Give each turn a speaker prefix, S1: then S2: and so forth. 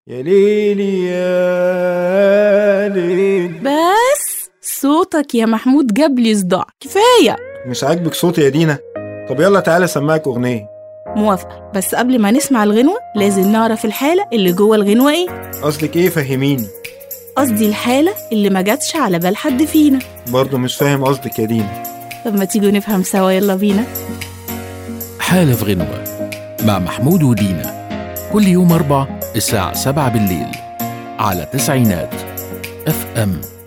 S1: يا ليلي يا ليل
S2: بس صوتك يا محمود جاب لي صداع كفاية
S1: مش عاجبك صوتي يا دينا طب يلا تعالى اسمعك اغنيه
S2: موافقة بس قبل ما نسمع الغنوة لازم نعرف الحالة اللي جوه الغنوة ايه
S1: قصدك ايه فهميني
S2: قصدي الحالة اللي ما جاتش على بال حد فينا
S1: برضه مش فاهم قصدك يا دينا
S2: طب ما تيجوا نفهم سوا يلا بينا
S3: حالة في غنوة مع محمود ودينا كل يوم أربع الساعة سبعة بالليل على تسعينات اف ام